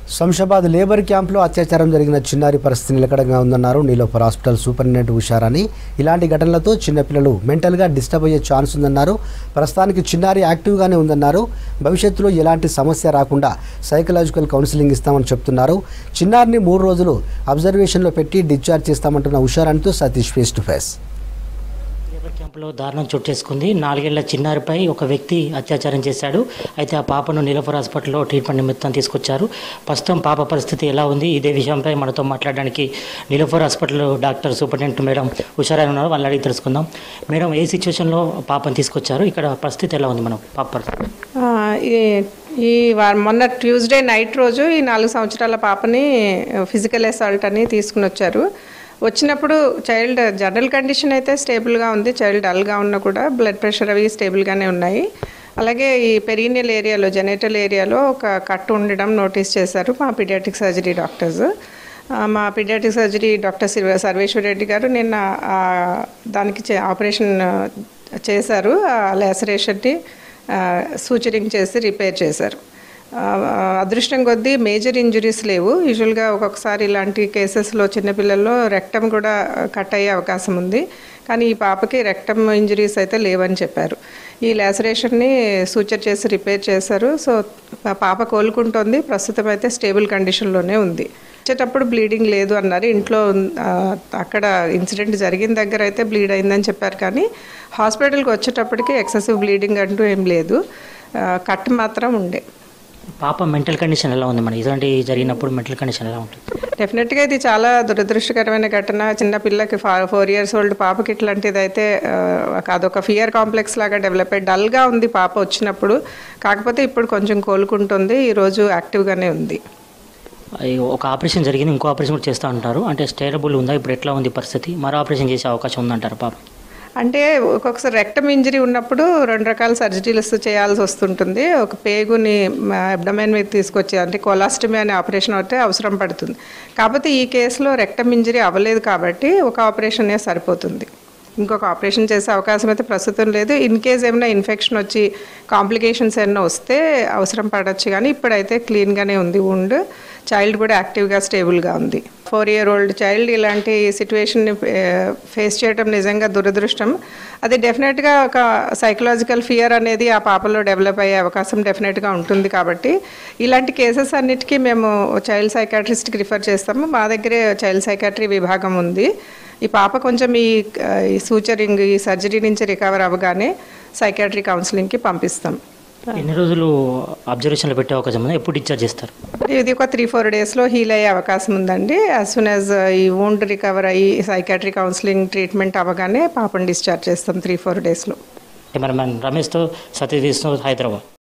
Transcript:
Shamshabad labour క్యాంప్లో అత్యాచారం జరిగిన చిన్నారి పరిస్థితి నిలకడంగా ఉందన్నారు నీలోఫర్ హాస్పిటల్ సూపరింటెండెంట్ ఉషారాని ఇలాంటి ఘటనలతో చిన్నపిల్లలు మెంటల్గా డిస్టర్బ్ అయ్యే ఛాన్స్ ఉందన్నారు ప్రస్తుతానికి చిన్నారి యాక్టివ్గానే ఉందన్నారు భవిష్యత్తులో ఎలాంటి సమస్య రాకుండా సైకలాజికల్ కౌన్సిలింగ్ ఇస్తామని చెప్తున్నారు చిన్నారిని మూడు రోజులు అబ్జర్వేషన్లో పెట్టి డిశ్చార్జ్ చేస్తామంటున్న ఉషారానితో Satish face to face labour క్యాంపులో దారుణం చోటు చేసుకుంది నాలుగేళ్ల చిన్నారిపై ఒక వ్యక్తి అత్యాచారం చేశాడు అయితే ఆ పాపను నీలఫర్ హాస్పిటల్లో ట్రీట్మెంట్ నిమిత్తం తీసుకొచ్చారు ప్రస్తుతం పాప పరిస్థితి ఎలా ఉంది ఇదే విషయంపై మనతో మాట్లాడడానికి Niloufer hospital doctor superintendent madam హుషారాయణ ఉన్నారు వాళ్ళని అడిగి తెలుసుకుందాం మేడం ఏ సిచ్యువేషన్లో పాపను తీసుకొచ్చారు ఇక్కడ పరిస్థితి ఎలా ఉంది మనం పాప పరిస్థితి ఆ, ఈ ఈ వా- మొన్న ట్యూస్డే నైట్ రోజు ఈ నాలుగు సంవత్సరాల పాపని ఫిజికల్ అసాల్ట్ అని తీసుకుని వచ్చారు వచ్చినప్పుడు చైల్డ్ జనరల్ కండిషన్ అయితే స్టేబుల్గా ఉంది చైల్డ్ డల్గా ఉన్నా కూడా బ్లడ్ ప్రెషర్ అవి స్టేబుల్గానే ఉన్నాయి అలాగే ఈ పెరీనియల్ ఏరియాలో జెనేటల్ ఏరియాలో ఒక కట్టు ఉండడం నోటీస్ చేశారు మా పీడియాటిక్ సర్జరీ డాక్టర్స్ ఆ, మా paediatric surgery doctor Shiva Sarveshwar Reddy garu నిన్న ఆ, దానికి చే- ఆపరేషన్ ఆ, చేశారు ఆ లాసరేషన్ని సూచరింగ్ చేసి రిపేర్ చేశారు ఆ, అదృష్టం కొద్దీ మేజర్ ఇంజురీస్ లేవు యూజువల్గా ఒక్కొక్కసారి ఇలాంటి కేసెస్లో చిన్నపిల్లల్లో రెక్టమ్ కూడా కట్ అయ్యే అవకాశం ఉంది కానీ ఈ పాపకి రెక్టమ్ ఇంజురీస్ అయితే లేవని చెప్పారు ఈ లాసరేషన్ని సూచర్ చేసి రిపేర్ చేశారు సో ఆ పాప కోలుకుంటోంది ప్రస్తుతం అయితే స్టేబుల్ కండిషన్లోనే ఉంది వచ్చేటప్పుడు బ్లీడింగ్ లేదు అన్నారు ఇంట్లో ఉన్- ఆ, అక్కడ ఇన్సిడెంట్ జరిగిన దగ్గర అయితే బ్లీడ్ అయిందని చెప్పారు కానీ హాస్పిటల్కి వచ్చేటప్పటికి ఎక్సెసివ్ బ్లీడింగ్ అంటూ ఏం లేదు ఆ, కట్ మాత్రం ఉండే పాప మెంటల్ కండిషన్ ఎలా ఉంది మన ఇలాంటి జరిగినప్పుడు మెంటల్ కండిషన్ ఎలా ఉంటుంది డెఫినెట్గా ఇది చాలా దురదృష్టకరమైన ఘటన చిన్న పిల్లకి ఫోర్ ఇయర్స్ ఓల్డ్ పాపకి ఇట్లాంటిది అయితే ఆ, అదొక ఫియర్ కాంప్లెక్స్ లాగా డెవలప్ అయ్యి డల్గా ఉంది పాప వచ్చినప్పుడు కాకపోతే ఇప్పుడు కొంచెం కోలుకుంటుంది ఈరోజు యాక్టివ్గానే ఉంది ఈ ఒక ఆపరేషన్ జరిగింది ఇంకో ఆపరేషన్ కూడా చేస్తూ ఉంటారు అంటే స్టేరబుల్ ఉందా ఇప్పుడు ఎట్లా ఉంది పరిస్థితి మరో ఆపరేషన్ చేసే అవకాశం ఉందంటారు పాప అంటే ఒక్కొక్కసారి రెక్టమ్ ఇంజరీ ఉన్నప్పుడు రెండు రకాల సర్జరీలు చేయాల్సి వస్తుంటుంది ఒక పేగుని అబ్డమైన్ మీద తీసుకొచ్చి అంటే కొలాస్టమీ అనే ఆపరేషన్ అయితే అవసరం పడుతుంది కాకపోతే ఈ కేసులో రెక్టమ్ ఇంజరీ అవ్వలేదు కాబట్టి ఒక ఆపరేషనే సరిపోతుంది ఇంకొక ఆపరేషన్ చేసే అవకాశం అయితే ప్రస్తుతం లేదు ఇన్ కేస్ ఏమైనా ఇన్ఫెక్షన్ వచ్చి కాంప్లికేషన్స్ ఏమైనా వస్తే అవసరం పడవచ్చు కానీ ఇప్పుడైతే క్లీన్గానే ఉంది ఉండ్ చైల్డ్ కూడా యాక్టివ్గా స్టేబుల్గా ఉంది ఫోర్ ఇయర్ ఓల్డ్ చైల్డ్ ఇలాంటి సిచ్యువేషన్ని ఫేస్ చేయడం నిజంగా దురదృష్టం అది డెఫినెట్గా ఒక సైకలాజికల్ ఫియర్ అనేది ఆ పాపలో డెవలప్ అయ్యే అవకాశం డెఫినెట్గా ఉంటుంది కాబట్టి ఇలాంటి కేసెస్ అన్నిటికీ మేము చైల్డ్ సైకాట్రిస్ట్కి రిఫర్ చేస్తాము మా దగ్గరే చైల్డ్ సైకాట్రీ విభాగం ఉంది ఈ పాప కొంచెం ఈ ఆ, ఈ సూచరింగ్ ఈ సర్జరీ నుంచి రికవర్ అవ్వగానే సైకాట్రీ కౌన్సిలింగ్కి పంపిస్తాం ఎన్ని రోజులు అబ్జర్వేషన్లో పెట్టే అవకాశం ఉందా ఎప్పుడు డిశ్చార్జ్ చేస్తారు ఇది ఒక త్రీ ఫోర్ డేస్లో హీల్ అయ్యే అవకాశం ఉందండి యాజ్ సూన్ యాజ్ ఈ వోండ్ రికవర్ అయ్యి సైకాట్రీ కౌన్సిలింగ్ ట్రీట్మెంట్ అవ్వగానే పాపను డిశ్చార్జ్ చేస్తాం త్రీ ఫోర్ డేస్లో కెమెరామ్యాన్ రమేష్తో సతీష్ విష్ణు హైదరాబాద్